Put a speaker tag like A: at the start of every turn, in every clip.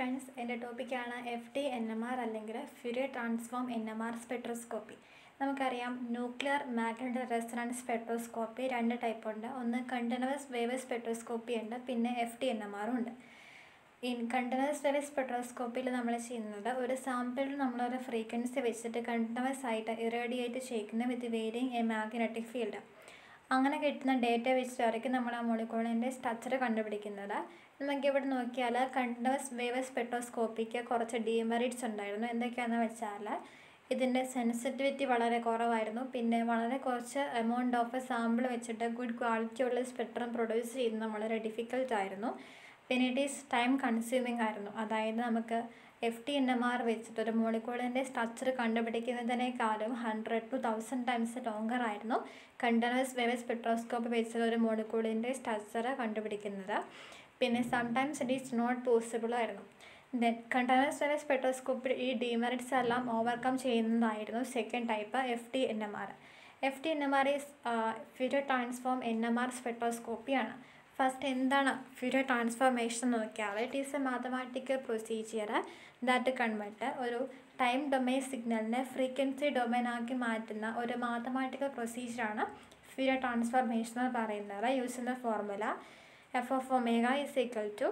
A: friends എൻ്റെ ടോപ്പിക്കാണ് F T N M R അല്ലെങ്കിൽ Fourier transform N M R spectroscopy നമുക്കറിയാം ന്യൂക്ലിയർ മാഗ്നറ്റിക് റെസണൻസ് സ്പെക്ട്രോസ്കോപ്പി രണ്ട് type ഉണ്ട് ഒന്ന് കണ്ടിന്യൂസ് വേവ് സ്പെക്ട്രോസ്കോപ്പി ഉണ്ട് പിന്നെ എഫ് ടി എൻ എം ആറും ഉണ്ട് ഇൻ കണ്ടിന്യൂസ് വേവ് സ്പെക്ട്രോസ്കോപ്പിയിൽ നമ്മൾ ചെയ്യുന്നത് ഒരു സാമ്പിളിൽ നമ്മളൊരു ഫ്രീക്വൻസി വെച്ചിട്ട് കണ്ടിന്യൂസ് ആയിട്ട് ഇറേഡിയേറ്റ് ചെയ്യിക്കുന്ന with varying a magnetic field അങ്ങനെ കിട്ടുന്ന ഡേറ്റ വെച്ചിട്ടായിരിക്കും നമ്മൾ ആ മോളിക്കൂളിൻ്റെ സ്ട്രക്ചർ കണ്ടുപിടിക്കുന്നത് നമുക്ക് ഇവിടെ നോക്കിയാൽ കണ്ടിന്യൂസ് വേവ് സ്പെക്ട്രോസ്കോപ്പിക്ക് കുറച്ച് ഡീമെറിറ്റ്സ് ഉണ്ടായിരുന്നു എന്തൊക്കെയാണെന്ന് വെച്ചാൽ ഇതിൻ്റെ സെൻസിറ്റിവിറ്റി വളരെ കുറവായിരുന്നു പിന്നെ വളരെ കുറച്ച് എമൗണ്ട് ഓഫ് സാമ്പിൾ വെച്ചിട്ട് ഗുഡ് ക്വാളിറ്റിയുള്ള സ്പെക്ട്രം പ്രൊഡ്യൂസ് ചെയ്യുന്നത് വളരെ ഡിഫിക്കൽട്ട് ആയിരുന്നു പിന്നെ ഇറ്റ് ഈസ് ടൈം കൺസ്യൂമിങ് ആയിരുന്നു അതായത് നമുക്ക് F T N M R വെച്ചിട്ട് ഒരു മോളിക്കൂളിൻ്റെ സ്ട്രക്ചർ കണ്ടുപിടിക്കുന്നതിനേക്കാളും hundred to thousand times longer ആയിരുന്നു കണ്ടിന്യൂസ് വേവ് സ്പെക്ട്രോസ്കോപ്പ് വെച്ചിട്ട് ഒരു മോളിക്കൂളിൻ്റെ സ്ട്രക്ചർ കണ്ടുപിടിക്കുന്നത് പിന്നെ sometimes it is not possible ആയിരുന്നു ദെൻ കണ്ടിന്യൂസ് വേവ് സ്പെക്ട്രോസ്കോപ്പിൽ ഈ ഡിമെറിറ്റ്സ് എല്ലാം ഓവർകം ചെയ്യുന്നതായിരുന്നു second type F T N M R F T N M R is Fourier transform N M R സ്പെക്ട്രോസ്കോപ്പിയാണ് ഫസ്റ്റ് എന്താണ് ഫ്യൂരിയർ ട്രാൻസ്ഫോർമേഷൻ നോക്കിയാൽ it is A mathematical procedure that convert ഒരു time domain സിഗ്നലിനെ frequency domain ആക്കി മാറ്റുന്ന ഒരു mathematical പ്രൊസീജിയറാണ് ഫ്യൂരിയർ transformation എന്ന് പറയുന്നത് യൂസ് ചെയ്യുന്ന formula F of omega is equal to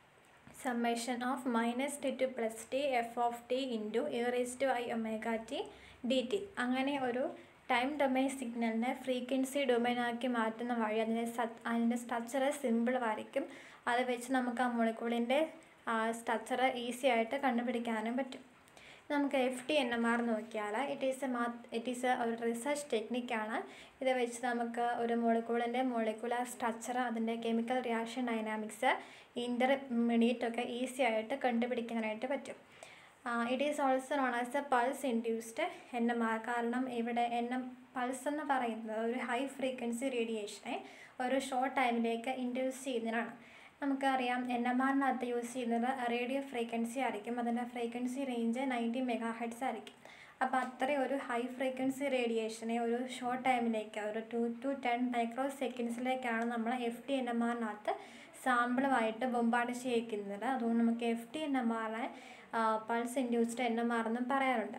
A: summation of minus T to plus T F of T into e raise to I omega T D T അങ്ങനെ ഒരു time domain സിഗ്നലിനെ frequency domain ആക്കി മാറ്റുന്ന വഴി അതിൻ്റെ അതിൻ്റെ സ്ട്രക്ചർ സിമ്പിൾ ആയിരിക്കും അത് വെച്ച് നമുക്ക് ആ മോളിക്കൂളിൻ്റെ സ്ട്രക്ചർ ഈസി ആയിട്ട് കണ്ടുപിടിക്കാനും പറ്റും നമുക്ക് F T N M R നോക്കിയാൽ ഇറ്റ് ഈസ് എ മാ ഇറ്റ് ഈസ് ഒരു റിസർച്ച് ടെക്നിക്കാണ് ഇത് വെച്ച് നമുക്ക് ഒരു മോളിക്കൂളിൻ്റെ മോളിക്കുലർ സ്ട്രക്ചർ അതിൻ്റെ കെമിക്കൽ റിയാക്ഷൻ ഡൈനാമിക്സ് ഇൻ്റർമീഡിയറ്റ് ഒക്കെ ഈസി ആയിട്ട് കണ്ടുപിടിക്കാനായിട്ട് പറ്റും it is also known as a pulse induced N M R കാരണം ഇവിടെ എൻ എം പൾസ് എന്ന് പറയുന്നത് ഒരു ഹൈ ഫ്രീക്വൻസി റേഡിയേഷനെ ഒരു ഷോർട്ട് ടൈമിലേക്ക് ഇൻഡ്യൂസ് ചെയ്യുന്നതിനാണ് നമുക്കറിയാം എൻ എം ആറിനകത്ത് യൂസ് ചെയ്യുന്നത് റേഡിയോ ഫ്രീക്വൻസി ആയിരിക്കും അതിൻ്റെ frequency range ninety mega hertz ആയിരിക്കും അപ്പോൾ അത്രയും ഒരു ഹൈ ഫ്രീക്വൻസി റേഡിയേഷനെ ഒരു ഷോർട്ട് ടൈമിലേക്ക് ഒരു ടു ടു ടെൻ മൈക്രോ സെക്കൻഡ്സിലേക്കാണ് നമ്മൾ എഫ് ടി എൻ എം ആറിനകത്ത് സാമ്പിളുമായിട്ട് ബൊമ്പാർഡ് ചെയ്യിക്കുന്നത് അതുകൊണ്ട് നമുക്ക് എഫ് ടി എൻ എം ആറിനെ pulse induced N M R എന്നും പറയാറുണ്ട്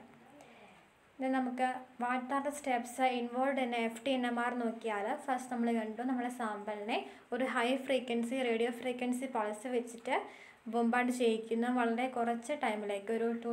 A: ഇത് നമുക്ക് what are the steps involve in F T N M R നോക്കിയാൽ ഫസ്റ്റ് നമ്മൾ കണ്ടു നമ്മുടെ സാമ്പിളിനെ ഒരു high frequency radio frequency pulse വെച്ചിട്ട് ബൊമ്പാർഡ് ചെയ്യിക്കുന്ന വളരെ കുറച്ച് ടൈമിലേക്ക് ഒരു ടു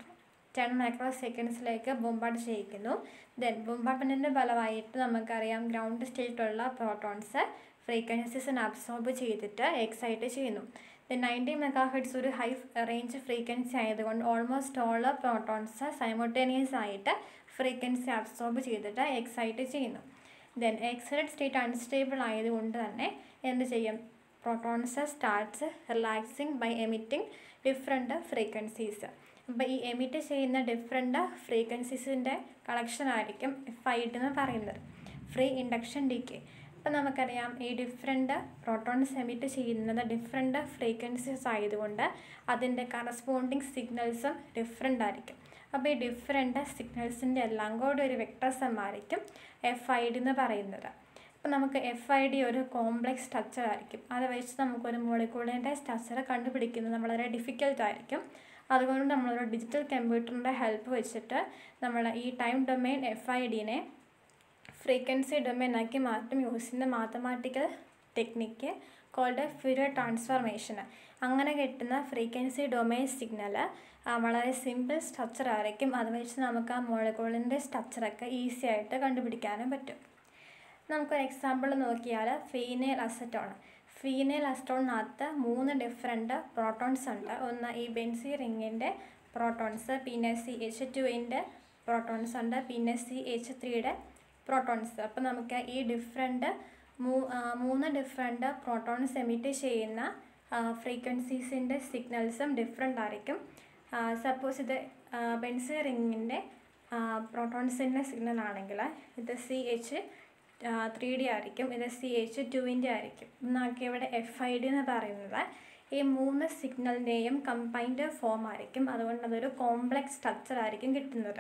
A: ടെൻ മൈക്രോ സെക്കൻഡ്സിലേക്ക് ബൊമ്പാർഡ് ചെയ്യിക്കുന്നു ദെൻ ബൊമ്പാർഡ്മെൻറ്റിൻ്റെ ഫലമായിട്ട് നമുക്കറിയാം ഗ്രൗണ്ട് സ്റ്റേറ്റിലുള്ള പ്രോട്ടോൺസ് ഫ്രീക്വൻസീസിനെ അബ്സോർബ് ചെയ്തിട്ട് എക്സൈറ്റ് ചെയ്യുന്നു ദെൻ നയൻറ്റി മെഗാ ഹെഡ്സ് ഒരു ഹൈ റേഞ്ച് ഫ്രീക്വൻസി ആയതുകൊണ്ട് ഓൾമോസ്റ്റ് ഓൾ പ്രോട്ടോൺസ് സൈമൾട്ടേനിയസ് ആയിട്ട് ഫ്രീക്വൻസി അബ്സോർബ് ചെയ്തിട്ട് എക്സൈറ്റ് ചെയ്യുന്നു ദെൻ എക്സൈറ്റഡ് സ്റ്റേറ്റ് അൺസ്റ്റേബിൾ ആയതുകൊണ്ട് തന്നെ എന്ത് ചെയ്യും protons starts relaxing by emitting different frequencies അപ്പോൾ ഈ എമിറ്റ് ചെയ്യുന്ന ഡിഫറെൻറ്റ് ഫ്രീക്വൻസീസിൻ്റെ കളക്ഷൻ ആയിരിക്കും ഫൈറ്റ് എന്ന് പറയുന്നത് ഫ്രീ ഇൻഡക്ഷൻ ഡിക്കെ അപ്പോൾ നമുക്കറിയാം ഈ ഡിഫറെൻറ്റ് പ്രോട്ടോൺസ് എമിറ്റ് ചെയ്യുന്നത് ഡിഫറെൻറ്റ് ഫ്രീക്വൻസീസ് ആയതുകൊണ്ട് അതിൻ്റെ കറസ്പോണ്ടിങ് സിഗ്നൽസും ഡിഫറെൻ്റ് ആയിരിക്കും അപ്പോൾ ഈ ഡിഫറെൻറ്റ് സിഗ്നൽസിൻ്റെ എല്ലാം കൂടി ഒരു വെക്ടർ സം ആയിരിക്കും എഫ് ഐ ഡി എന്ന് പറയുന്നത് അപ്പോൾ നമുക്ക് എഫ് ഐ ഡി ഒരു കോംപ്ലെക്സ് സ്ട്രക്ചർ ആയിരിക്കും അത് വെച്ച് നമുക്കൊരു മോളിക്കൂളിൻ്റെ സ്ട്രക്ചർ കണ്ടുപിടിക്കുന്നത് വളരെ ഡിഫിക്കൽട്ട് ആയിരിക്കും അതുകൊണ്ട് നമ്മളൊരു ഡിജിറ്റൽ കമ്പ്യൂട്ടറിൻ്റെ ഹെൽപ്പ് വെച്ചിട്ട് നമ്മൾ ഈ ടൈം ഡൊമൈൻ എഫ് ഐ ഡിനെ ഫ്രീക്വൻസി ഡൊമൈൻ ആക്കി മാറ്റും യൂസ് ചെയ്യുന്ന mathematical technique called Fourier transformation അങ്ങനെ കിട്ടുന്ന ഫ്രീക്വൻസി ഡൊമൈൻ സിഗ്നൽ വളരെ സിമ്പിൾ സ്ട്രക്ചർ ആയിരിക്കും അത് വെച്ച് നമുക്ക് ആ മോളിക്കൂളിൻ്റെ സ്ട്രക്ചറൊക്കെ ഈസി ആയിട്ട് കണ്ടുപിടിക്കാനും പറ്റും നമുക്കൊരു എക്സാമ്പിൾ നോക്കിയാൽ ഫീനെയിൽ അസറ്റോൺ ഫീനെയിൽ അസറ്റോണിനകത്ത് മൂന്ന് ഡിഫറെൻറ്റ് പ്രോട്ടോൺസ് ഉണ്ട് ഒന്ന് ഈ ബെൻസി റിങ്ങിൻ്റെ പ്രോട്ടോൺസ് പിന്നെ സി എച്ച് ടുവിൻ്റെ പ്രോട്ടോൺസ് ഉണ്ട് പിന്നെ സി എച്ച് ത്രീയുടെ പ്രോട്ടോൺസ് അപ്പോൾ നമുക്ക് ഈ ഡിഫറെൻറ്റ് മൂന്ന് ഡിഫറെൻറ്റ് പ്രോട്ടോൺസ് എമിറ്റ് ചെയ്യുന്ന ഫ്രീക്വൻസീസിൻ്റെ സിഗ്നൽസും ഡിഫറെൻ്റ് ആയിരിക്കും സപ്പോസ് ഇത് ബെൻസി റിങ്ങിൻ്റെ പ്രോട്ടോൺസിൻ്റെ സിഗ്നൽ ആണെങ്കിൽ ഇത് സി എച്ച് ത്രീ ഡി ആയിരിക്കും ഇത് സി എച്ച് ടുവിൻ്റെ ആയിരിക്കും നമുക്ക് ഇവിടെ എഫ് ഐ ഡി എന്ന് പറയുന്നത് ഈ മൂന്ന് സിഗ്നലിൻ്റെയും കമ്പൈൻഡ് ഫോം ആയിരിക്കും അതുകൊണ്ട് അതൊരു കോംപ്ലെക്സ് സ്ട്രക്ചർ ആയിരിക്കും കിട്ടുന്നത്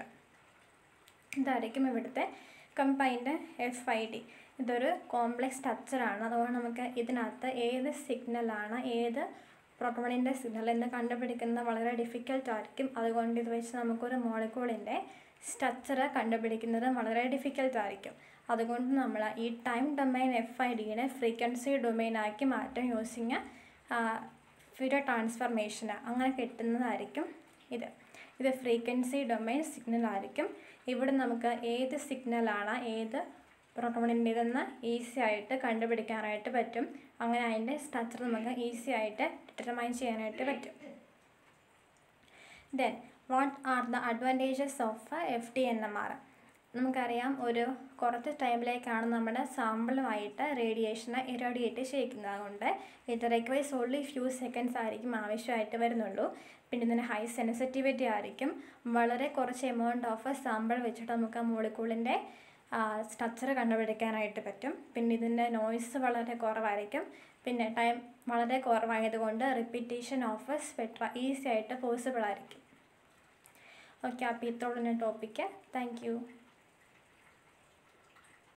A: ഇതായിരിക്കും ഇവിടുത്തെ കമ്പൈൻഡ് എഫ് ഐ ഡി ഇതൊരു കോംപ്ലെക്സ് സ്ട്രക്ചറാണ് അതുകൊണ്ട് നമുക്ക് ഇതിനകത്ത് ഏത് സിഗ്നലാണ് ഏത് പ്രോട്ടോണിൻ്റെ സിഗ്നൽ എന്ന് കണ്ടുപിടിക്കുന്നത് വളരെ ഡിഫിക്കൽട്ട് ആയിരിക്കും അതുകൊണ്ട് ഇത് വെച്ച് നമുക്കൊരു മോളിക്യൂളിൻ്റെ സ്ട്രക്ചർ കണ്ടുപിടിക്കുന്നത് വളരെ ഡിഫിക്കൽട്ട് ആയിരിക്കും അതുകൊണ്ട് നമ്മൾ ഈ ടൈം ഡൊമൈൻ എഫ് ഐ ഡിനെ ഫ്രീക്വൻസി ഡൊമൈനാക്കി മാറ്റം യൂസിങ് ഫിഡോ ട്രാൻസ്ഫർമേഷന് അങ്ങനെ കിട്ടുന്നതായിരിക്കും ഇത് ഇത് ഫ്രീക്വൻസി ഡൊമൈൻ സിഗ്നൽ ആയിരിക്കും ഇവിടെ നമുക്ക് ഏത് സിഗ്നലാണ് ഏത് പ്രോട്ടോണിൻ്റെതെന്ന് ഈസി ആയിട്ട് കണ്ടുപിടിക്കാനായിട്ട് പറ്റും അങ്ങനെ അതിൻ്റെ സ്ട്രക്ചർ നമുക്ക് ഈസി ആയിട്ട് ഡിറ്റർമൈൻ ചെയ്യാനായിട്ട് പറ്റും then what are the advantages of F T N M R നമുക്കറിയാം ഒരു കുറച്ച് ടൈമിലേക്കാണ് നമ്മുടെ സാമ്പിളുമായിട്ട് റേഡിയേഷനെ ഇറോഡിയേറ്റ് ചെയ്യിക്കുന്നത് അതുകൊണ്ട് ഇത് റിക്വയർസ് ഓൺലി ഫ്യൂ സെക്കൻഡ്സ് ആയിരിക്കും ആവശ്യമായിട്ട് വരുന്നുള്ളൂ പിന്നെ ഇതിന് ഹൈ സെൻസിറ്റിവിറ്റി ആയിരിക്കും വളരെ കുറച്ച് എമൗണ്ട് ഓഫ് സാമ്പിൾ വെച്ചിട്ട് നമുക്ക് മോളിക്കൂളിൻ്റെ സ്ട്രക്ചർ കണ്ടുപിടിക്കാനായിട്ട് പറ്റും പിന്നെ ഇതിൻ്റെ നോയ്സ് വളരെ കുറവായിരിക്കും പിന്നെ ടൈം വളരെ കുറവായതുകൊണ്ട് റിപ്പീറ്റേഷൻ ഓഫ് സ്പെക്ട്ര ഈസി ആയിട്ട് പോസിബിൾ ആയിരിക്കും ഓക്കെ അപ്പോൾ ഇത്തോളം ടോപ്പിക്ക് താങ്ക് യു